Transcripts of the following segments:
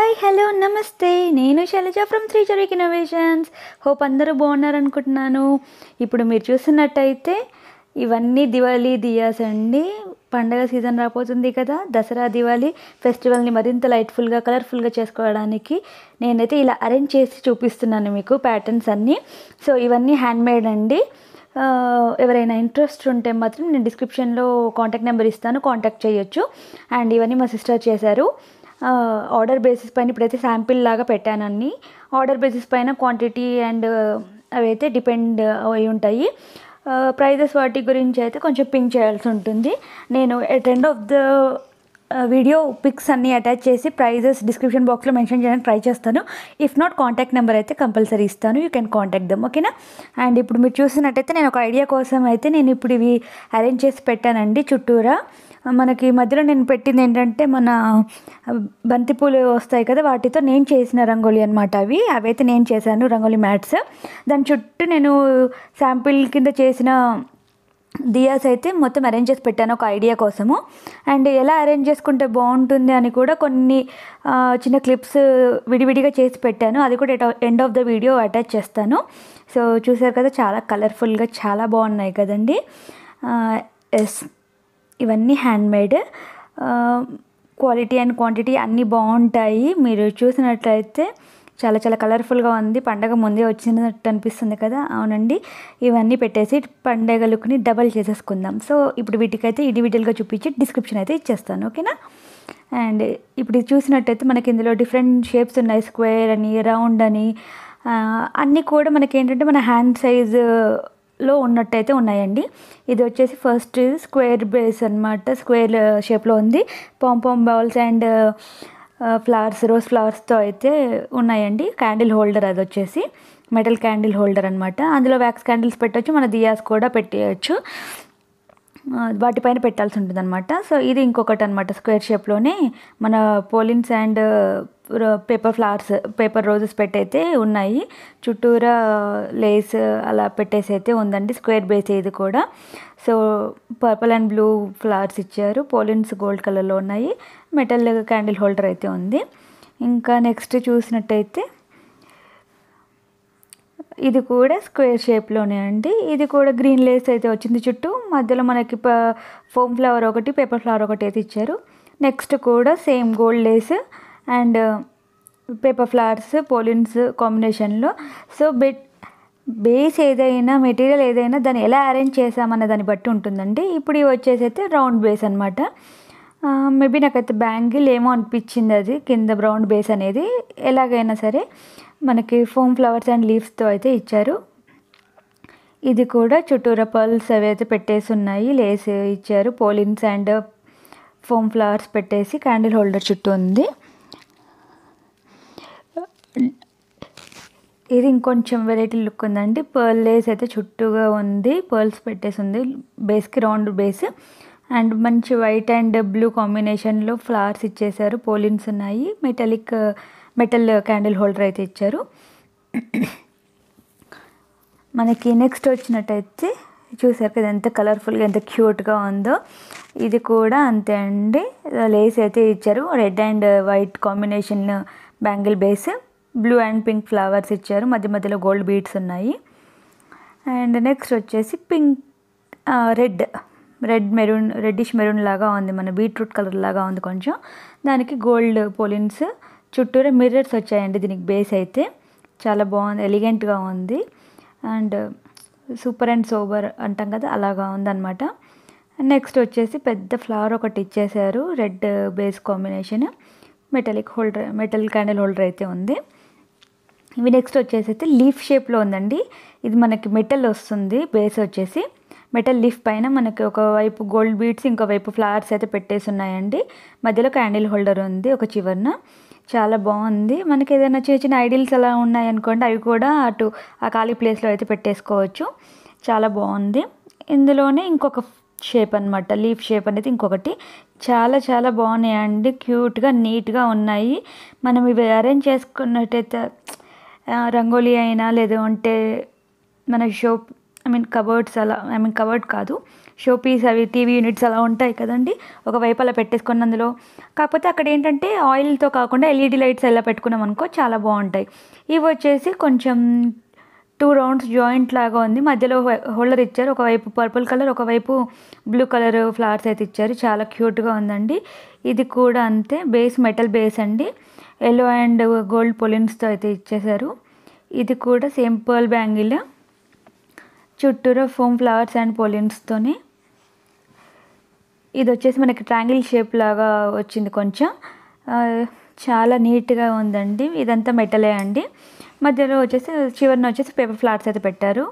hi hello నమస్తే నేను Shailaja from త్రీ చరిక్ ఇన్నోవేషన్స్ హోప్ అందరూ బాగున్నారు అనుకుంటున్నాను ఇప్పుడు మీరు చూస్తున్నట్టయితే ఇవన్నీ దివాళీ దియాస్ అండి పండగ సీజన్ రాబోతుంది కదా దసరా దివాళీ ఫెస్టివల్ని మరింత లైట్ఫుల్గా కలర్ఫుల్గా చేసుకోవడానికి నేనైతే ఇలా అరేంజ్ చేసి చూపిస్తున్నాను మీకు ప్యాటర్న్స్ అన్నీ సో ఇవన్నీ హ్యాండ్మేడ్ అండి ఆ, ఎవరైనా ఇంట్రెస్ట్ ఉంటే మాత్రం నేను డిస్క్రిప్షన్లో కాంటాక్ట్ నెంబర్ ఇస్తాను కాంటాక్ట్ చేయొచ్చు అండ్ ఇవన్నీ మా సిస్టర్ చేశారు ఆర్డర్ బేసిస్ పైన ఇప్పుడైతే శాంపిల్ లాగా పెట్టాను అన్ని ఆర్డర్ బేసిస్ పైన క్వాంటిటీ అండ్ అవి అయితే డిపెండ్ అయి ఉంటాయి ప్రైజెస్ వాటి గురించి అయితే కొంచెం పింక్ చేయాల్సి ఉంటుంది నేను at end of the video pics అన్నీ అటాచ్ చేసి ప్రైజెస్ డిస్క్రిప్షన్ బాక్స్లో మెన్షన్ చేయడానికి ట్రై చేస్తాను ఇఫ్ నాట్ కాంటాక్ట్ నెంబర్ అయితే కంపల్సరీ ఇస్తాను యూ కెన్ కాంటాక్ట్ దమ్ ఓకేనా అండ్ ఇప్పుడు మీరు చూసినట్టయితే నేను ఒక ఐడియా కోసం అయితే నేను ఇప్పుడు ఇవి అరేంజ్ చేసి పెట్టానండి చుట్టూరా మనకి మధ్యలో నేను పెట్టింది ఏంటంటే మన బంతిపూలు వస్తాయి కదా వాటితో నేను చేసిన రంగోలీ అనమాట అవి అవైతే నేను చేశాను రంగోలీ మ్యాట్స్ దాని చుట్టూ నేను శాంపిల్ కింద చేసిన దియాస్ అయితే మొత్తం అరేంజ్ చేసి పెట్టాను ఒక ఐడియా కోసము అండ్ ఎలా అరేంజ్ చేసుకుంటే బాగుంటుంది అని కూడా కొన్ని ఆ, చిన్న క్లిప్స్ విడివిడిగా చేసి పెట్టాను అది కూడా end of the video attach చేస్తాను సో చూసారు కదా చాలా కలర్ఫుల్గా చాలా బాగున్నాయి కదండి ఎస్ ఇవన్నీ హ్యాండ్మేడ్ క్వాలిటీ అండ్ క్వాంటిటీ అన్నీ బాగుంటాయి మీరు చూసినట్లయితే చాలా చాలా కలర్ఫుల్గా ఉంది పండగ ముందే వచ్చినట్టు అనిపిస్తుంది కదా అవునండి ఇవన్నీ పెట్టేసి పండగ లుక్ని డబల్ చేసేసుకుందాం సో ఇప్పుడు వీటికైతే ఇండివిజువల్గా చూపించి డిస్క్రిప్షన్ అయితే ఇచ్చేస్తాను ఓకేనా అండ్ ఇప్పుడు ఇది చూసినట్టయితే మనకి ఇందులో డిఫరెంట్ షేప్స్ ఉన్నాయి స్క్వేర్ అని రౌండ్ అని ఆ, అన్నీ కూడా మనకి ఏంటంటే మన హ్యాండ్ సైజులో ఉన్నట్టయితే ఉన్నాయండి ఇది వచ్చేసి ఫస్ట్ స్క్వేర్ బేస్ అనమాట స్క్వేర్ షేప్లో ఉంది pompom balls and flowers rose ఫ్లవర్స్తో అయితే ఉన్నాయండి క్యాండిల్ హోల్డర్ అది వచ్చేసి మెటల్ క్యాండిల్ హోల్డర్ అనమాట అందులో వ్యాక్స్ క్యాండిల్స్ పెట్టవచ్చు మన దియాస్ కూడా పెట్టేయచ్చు ఆ, వాటిపైన పెట్టాల్సి ఉంటుంది అనమాట సో ఇది ఇంకొకటి అనమాట స్క్వేర్ షేప్లోనే మన పోలిన్స్ and paper flowers paper roses పెట్టయితే ఉన్నాయి చుట్టూరా లేస్ అలా పెట్టేసి అయితే ఉందండి స్క్వేర్ బేస్ ఇది కూడా so purple and blue flowers ఇచ్చారు పోలిన్స్ గోల్డ్ కలర్లో ఉన్నాయి మెటల్ క్యాండిల్ హోల్డర్ అయితే ఉంది ఇంకా నెక్స్ట్ చూసినట్టయితే ఇది కూడా స్క్వేర్ షేప్లోనే అండి ఇది కూడా గ్రీన్ లేస్ అయితే వచ్చింది చుట్టూ మధ్యలో మనకి ప ఫోమ్ ఫ్లవర్ ఒకటి పేపర్ ఫ్లవర్ ఒకటి అయితే ఇచ్చారు నెక్స్ట్ కూడా same gold lace and paper flowers పోలిన్స్ కాంబినేషన్లో సో బెట్ బేస్ ఏదైనా మెటీరియల్ ఏదైనా దాన్ని ఎలా అరేంజ్ చేసామన్న దాన్ని బట్టి ఉంటుందండి ఇప్పుడు ఇవి వచ్చేసి అయితే రౌండ్ బేస్ అనమాట మేబీ నాకైతే బ్యాంగిల్ ఏమో అనిపించింది అది కింద బ్రౌన్ బేస్ అనేది ఎలాగైనా సరే మనకి ఫోమ్ ఫ్లవర్స్ అండ్ లీవ్స్తో అయితే ఇచ్చారు ఇది కూడా చుట్టూరా పర్ల్స్ అవి అయితే పెట్టేసి ఉన్నాయి లేస్ ఇచ్చారు పోలిన్స్ అండ్ ఫోమ్ ఫ్లవర్స్ పెట్టేసి క్యాండిల్ హోల్డర్ చుట్టూ ఉంది ఇది ఇంకొంచెం వెరైటీ లుక్ ఉందండి పర్ల్ లేస్ అయితే చుట్టూగా ఉంది పర్ల్స్ పెట్టేసి ఉంది బేస్కి రౌండ్ బేస్ అండ్ మంచి వైట్ అండ్ బ్లూ కాంబినేషన్లో ఫ్లవర్స్ ఇచ్చేసారు పోలిన్స్ ఉన్నాయి మెటాలిక్ మెటల్ క్యాండిల్ హోల్డర్ అయితే ఇచ్చారు మనకి నెక్స్ట్ వచ్చినట్టయితే చూసారు కదా ఎంత కలర్ఫుల్గా ఎంత క్యూట్గా ఉందో ఇది కూడా అంతే అండి లేస్ అయితే ఇచ్చారు red and white combination bangle base blue and pink flowers ఇచ్చారు మధ్య మధ్యలో గోల్డ్ బీడ్స్ ఉన్నాయి అండ్ నెక్స్ట్ వచ్చేసి pink red red maroon reddish maroon లాగా ఉంది మన బీట్రూట్ కలర్ లాగా ఉంది కొంచెం దానికి గోల్డ్ పోలిన్స్ చుట్టూరా మిర్రర్స్ వచ్చాయండి దీనికి బేస్ అయితే చాలా బాగుంది ఎలిగెంట్గా ఉంది అండ్ సూపర్ అండ్ సోబర్ అంటాం కదా అలాగా ఉందన్నమాట నెక్స్ట్ వచ్చేసి పెద్ద ఫ్లవర్ ఒకటి ఇచ్చేసారు red base combination metallic holder metal candle holder అయితే ఉంది ఇవి నెక్స్ట్ వచ్చేసి అయితే లీఫ్ షేప్లో ఉందండి ఇది మనకి మెటల్ వస్తుంది బేస్ వచ్చేసి మెటల్ లీఫ్ పైన మనకి ఒకవైపు గోల్డ్ బీడ్స్ ఇంకోవైపు ఫ్లవర్స్ అయితే పెట్టేసి ఉన్నాయండి మధ్యలో క్యాండిల్ హోల్డర్ ఉంది ఒక చివరన చాలా బాగుంది మనకి ఏదైనా చిన్న చిన్న ఐడిల్స్ అలా ఉన్నాయనుకోండి అవి కూడా అటు ఆ ఖాళీ ప్లేస్లో అయితే పెట్టేసుకోవచ్చు చాలా బాగుంది ఇందులోనే ఇంకొక షేప్ అనమాట లీఫ్ షేప్ అనేది ఇంకొకటి చాలా చాలా బాగున్నాయండి క్యూట్గా నీట్గా ఉన్నాయి మనం ఇవి అరేంజ్ చేసుకున్నట్టయితే ఆ, రంగోలీ అయినా లేదు అంటే మన షోప్ ఐ మీన్ కబర్డ్స్ అలా ఐ మీన్ కబర్డ్ కాదు షో పీస్ అవి టీవీ యూనిట్స్ అలా ఉంటాయి కదండి ఒకవైపు అలా పెట్టేసుకుని అందులో కాకపోతే అక్కడ ఏంటంటే ఆయిల్తో కాకుండా ఎల్ఈడి లైట్స్ ఎలా పెట్టుకున్నాం అనుకో చాలా బాగుంటాయి ఇవి వచ్చేసి కొంచెం టూ రౌండ్స్ జాయింట్ లాగా ఉంది మధ్యలో హోల్డర్ ఇచ్చారు ఒకవైపు పర్పుల్ కలర్ ఒకవైపు బ్లూ కలర్ ఫ్లవర్స్ అయితే ఇచ్చారు చాలా క్యూట్గా ఉందండి ఇది కూడా అంతే బేస్ మెటల్ బేస్ అండి ఎల్లో అండ్ గోల్డ్ పొలిన్స్తో అయితే ఇచ్చేసారు ఇది కూడా సేమ్ పర్ల్ బ్యాంగిల్ చుట్టూరా ఫోమ్ ఫ్లవర్స్ అండ్ పొలిన్స్తోని ఇది వచ్చేసి మనకి ట్రాంగిల్ షేప్ లాగా వచ్చింది కొంచెం ఆ, చాలా నీట్గా ఉందండి ఇదంతా మెటలే అండి మధ్యలో వచ్చేసి చివరిన వచ్చేసి పేపర్ ఫ్లవర్స్ అయితే పెట్టారు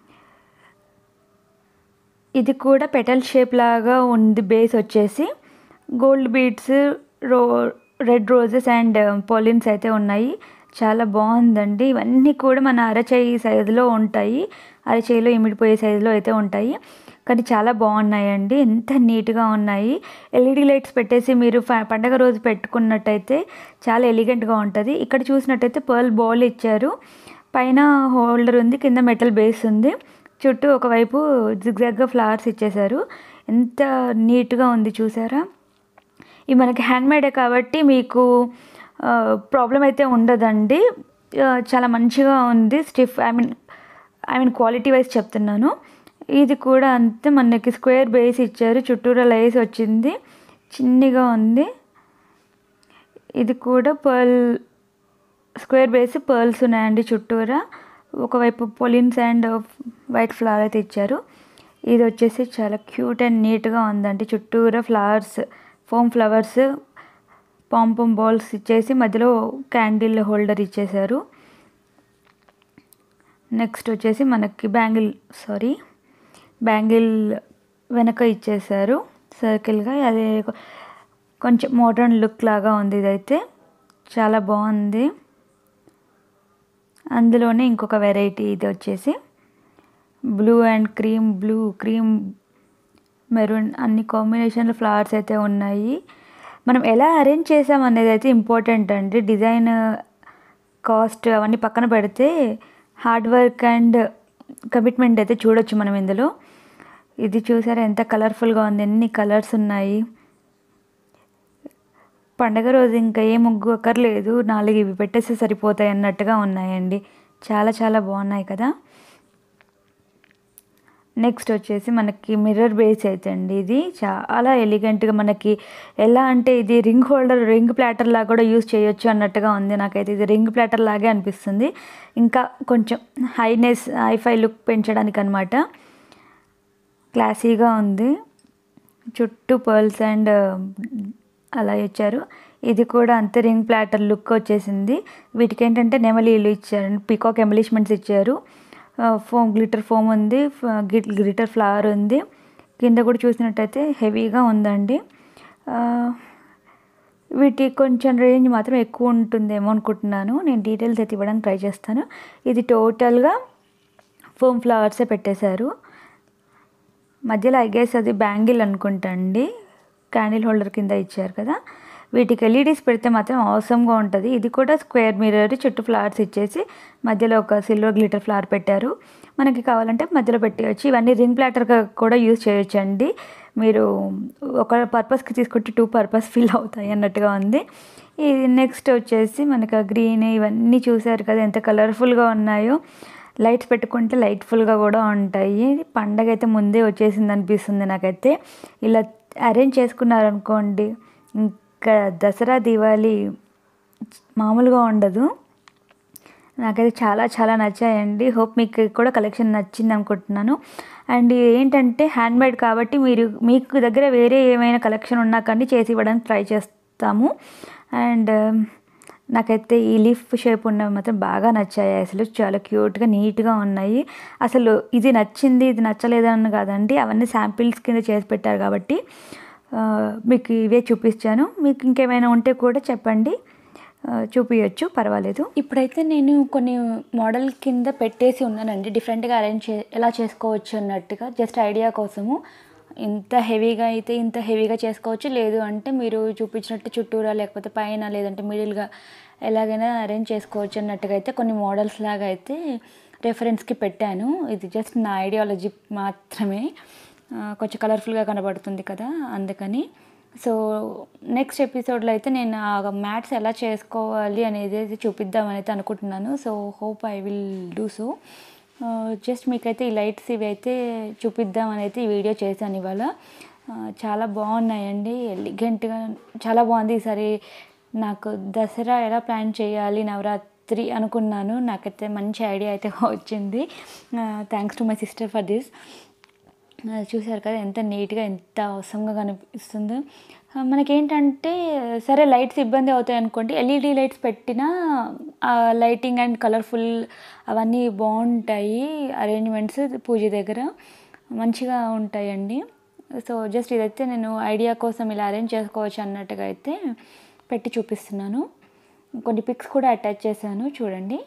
ఇది కూడా పెటల్ షేప్ లాగా ఉంది బేస్ వచ్చేసి gold beads row red roses and పోలిన్స్ అయితే ఉన్నాయి చాలా బాగుందండి ఇవన్నీ కూడా మన అరచేయి సైజులో ఉంటాయి అరచేయిలో ఇమిడిపోయే సైజులో అయితే ఉంటాయి కానీ చాలా బాగున్నాయండి ఎంత నీట్గా ఉన్నాయి ఎల్ఈడి లైట్స్ పెట్టేసి మీరు ఫ- పండగ రోజు పెట్టుకున్నట్టయితే చాలా ఎలిగెంట్గా ఉంటుంది ఇక్కడ చూసినట్టయితే పర్ల్ బాల్ ఇచ్చారు పైన హోల్డర్ ఉంది కింద మెటల్ బేస్ ఉంది చుట్టూ ఒకవైపు జిగ్జాగ్గా ఫ్లవర్స్ ఇచ్చేశారు ఎంత నీట్గా ఉంది చూసారా ఇవి మనకి హ్యాండ్మేడే కాబట్టి మీకు ప్రాబ్లం అయితే ఉండదండి ఆ, చాలా మంచిగా ఉంది stiff I mean I mean quality wise చెప్తున్నాను ఇది కూడా అంతే మనకి స్క్వేర్ బేస్ ఇచ్చారు చుట్టూరా లేస్ వచ్చింది చిన్నగా ఉంది ఇది కూడా పర్ల్ స్క్వేర్ బేస్ పర్ల్స్ ఉన్నాయండి చుట్టూరా ఒకవైపు పొలిన్స్ అండ్ వైట్ ఫ్లవర్ అయితే ఇచ్చారు ఇది వచ్చేసి చాలా క్యూట్ అండ్ నీట్గా ఉందండి చుట్టూరా flowers foam flowers pompom balls ఇచ్చేసి మధ్యలో క్యాండిల్ హోల్డర్ ఇచ్చేశారు నెక్స్ట్ వచ్చేసి మనకి బ్యాంగిల్ సారీ బ్యాంగిల్ వెనక ఇచ్చేశారు సర్కిల్గా అదే కొంచెం మోడర్న్ లుక్ లాగా ఉంది ఇదైతే చాలా బాగుంది అందులోనే ఇంకొక వెరైటీ ఇది వచ్చేసి blue and cream blue cream maroon అన్ని కాంబినేషన్లో ఫ్లవర్స్ అయితే ఉన్నాయి మనం ఎలా అరేంజ్ చేసాం అనేది అయితే ఇంపార్టెంట్ అండి డిజైన్ కాస్ట్ అవన్నీ పక్కన పెడితే హార్డ్ వర్క్ అండ్ కమిట్మెంట్ అయితే చూడొచ్చు మనం ఇందులో ఇది చూసారా ఎంత కలర్ఫుల్గా ఉంది ఎన్ని కలర్స్ ఉన్నాయి పండగ రోజు ఇంకా ఏ ముగ్గు అక్కర్లేదు నాలుగు ఇవి పెట్టేస్తే సరిపోతాయి అన్నట్టుగా ఉన్నాయండి చాలా చాలా బాగున్నాయి కదా నెక్స్ట్ వచ్చేసి మనకి మిర్రర్ బేస్ అయితే అండి ఇది చాలా ఎలిగెంట్గా మనకి ఎలా అంటే ఇది రింగ్ హోల్డర్ రింగ్ ప్లాటర్ లాగా కూడా యూస్ చేయొచ్చు అన్నట్టుగా ఉంది నాకైతే ఇది రింగ్ ప్లాటర్ లాగే అనిపిస్తుంది ఇంకా కొంచెం హైనెస్ హైఫై లుక్ పెంచడానికి అనమాట క్లాసీగా ఉంది చుట్టూ పర్ల్స్ అండ్ అలా ఇచ్చారు ఇది కూడా అంతే రింగ్ ప్లాటర్ లుక్ వచ్చేసింది వీటికి ఏంటంటే నెమలీలు ఇచ్చారు పీకాక్ ఎంబలిష్మెంట్స్ ఇచ్చారు ఫోమ్ గ్లిటర్ ఫోమ్ ఉంది గ్లిటర్ ఫ్లవర్ ఉంది కింద కూడా చూసినట్టయితే హెవీగా ఉందండి ఆ, వీటి కొంచెం రేంజ్ మాత్రం ఎక్కువ ఉంటుందేమో అనుకుంటున్నాను నేను డీటెయిల్స్ అయితే ఇవ్వడానికి ట్రై చేస్తాను ఇది టోటల్గా ఫోమ్ ఫ్లవర్సే పెట్టేశారు మధ్యలో ఐ గెస్ అది బ్యాంగిల్ అనుకుంటా అండి క్యాండిల్ హోల్డర్ కింద ఇచ్చారు కదా వీటికి ఎల్ఈడీస్ పెడితే మాత్రం అవసరంగా ఉంటుంది ఇది కూడా స్క్వేర్ మిర్రర్ చుట్టూ ఫ్లవర్స్ ఇచ్చేసి మధ్యలో ఒక సిల్వర్ గ్లిటర్ ఫ్లవర్ పెట్టారు మనకి కావాలంటే మధ్యలో పెట్టేయచ్చు ఇవన్నీ రింగ్ ప్లాటర్గా కూడా యూజ్ చేయొచ్చు అండి మీరు ఒక పర్పస్కి తీసుకుంటే టూ పర్పస్ ఫిల్ అవుతాయి అన్నట్టుగా ఉంది ఇది నెక్స్ట్ వచ్చేసి మనకి గ్రీన్ ఇవన్నీ చూసారు కదా ఎంత కలర్ఫుల్గా ఉన్నాయో లైట్స్ పెట్టుకుంటే లైట్ఫుల్గా కూడా ఉంటాయి పండగ అయితే ముందే వచ్చేసింది అనిపిస్తుంది నాకైతే ఇలా అరేంజ్ చేసుకున్నారనుకోండి ఇంకా దసరా దీవాలి మామూలుగా ఉండదు నాకైతే చాలా చాలా నచ్చాయండి హోప్ మీకు కూడా కలెక్షన్ నచ్చింది అనుకుంటున్నాను అండ్ ఏంటంటే హ్యాండ్మేడ్ కాబట్టి మీరు మీకు దగ్గర వేరే ఏమైనా కలెక్షన్ ఉన్నా కానీ చేసి ఇవ్వడానికి ట్రై చేస్తాము అండ్ నాకైతే ఈ లీఫ్ షేప్ ఉన్నవి మాత్రం బాగా నచ్చాయి అసలు చాలా క్యూట్గా నీట్గా ఉన్నాయి అసలు ఇది నచ్చింది ఇది నచ్చలేదని కాదండి అవన్నీ శాంపిల్స్ కింద చేసి పెట్టారు కాబట్టి ఆ, మీకు ఇవే చూపించాను మీకు ఇంకేమైనా ఉంటే కూడా చెప్పండి ఆ, చూపించచ్చు పర్వాలేదు ఇప్పుడైతే నేను కొన్ని మోడల్ కింద పెట్టేసి ఉన్నానండి డిఫరెంట్గా అరేంజ్ చే ఎలా చేసుకోవచ్చు అన్నట్టుగా జస్ట్ ఐడియా కోసము ఇంత హెవీగా అయితే ఇంత హెవీగా చేసుకోవచ్చు లేదు అంటే మీరు చూపించినట్టు చుట్టూరా లేకపోతే పైన లేదంటే మిడిల్గా ఎలాగైనా అరేంజ్ చేసుకోవచ్చు అన్నట్టుగా అయితే కొన్ని మోడల్స్ లాగా అయితే రెఫరెన్స్కి పెట్టాను ఇది జస్ట్ నా ఐడియాలజీ మాత్రమే ఆ, కొంచెం కలర్ఫుల్గా కనబడుతుంది కదా అందుకని సో నెక్స్ట్ ఎపిసోడ్లో అయితే నేను ఆ మ్యాట్స్ ఎలా చేసుకోవాలి అనేది అయితే చూపిద్దామని అయితే అనుకుంటున్నాను so hope I will do so just మీకైతే ఈ లైట్స్ ఇవి అయితే చూపిద్దామని అయితే ఈ వీడియో చేశాను ఇవాళ ఆ, చాలా బాగున్నాయండి ఎలిగెంట్గా చాలా బాగుంది ఈసారి నాకు దసరా ఎలా ప్లాన్ చేయాలి నవరాత్రి అనుకున్నాను నాకైతే మంచి ఐడియా అయితే వచ్చింది thanks to my sister for this చూసారు కదా ఎంత నీట్గా ఎంత అవసరంగా కనిపిస్తుందో ఆ, మనకేంటంటే సరే లైట్స్ ఇబ్బంది అవుతాయి అనుకోండి ఎల్ఈడి లైట్స్ పెట్టినా ఆ లైటింగ్ అండ్ కలర్ఫుల్ అవన్నీ బాగుంటాయి అరేంజ్మెంట్స్ పూజ దగ్గర మంచిగా ఉంటాయండి సో జస్ట్ ఇదైతే నేను ఐడియా కోసం ఇలా అరేంజ్ చేసుకోవచ్చు అన్నట్టుగా అయితే పెట్టి చూపిస్తున్నాను కొన్ని పిక్స్ కూడా అటాచ్ చేశాను చూడండి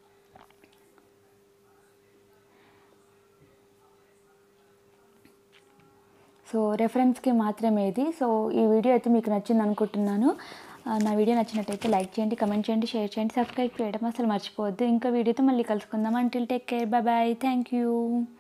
సో రెఫరెన్స్కి మాత్రమే ఇది సో ఈ వీడియో అయితే మీకు నచ్చింది అనుకుంటున్నాను ఆ, నా వీడియో నచ్చినట్టయితే లైక్ చేయండి కమెంట్ చేయండి షేర్ చేయండి సబ్స్క్రైబ్ చేయడం అసలు మర్చిపోవద్దు ఇంకా వీడియోతో మళ్ళీ కలుసుకుందాం until take care bye bye thank you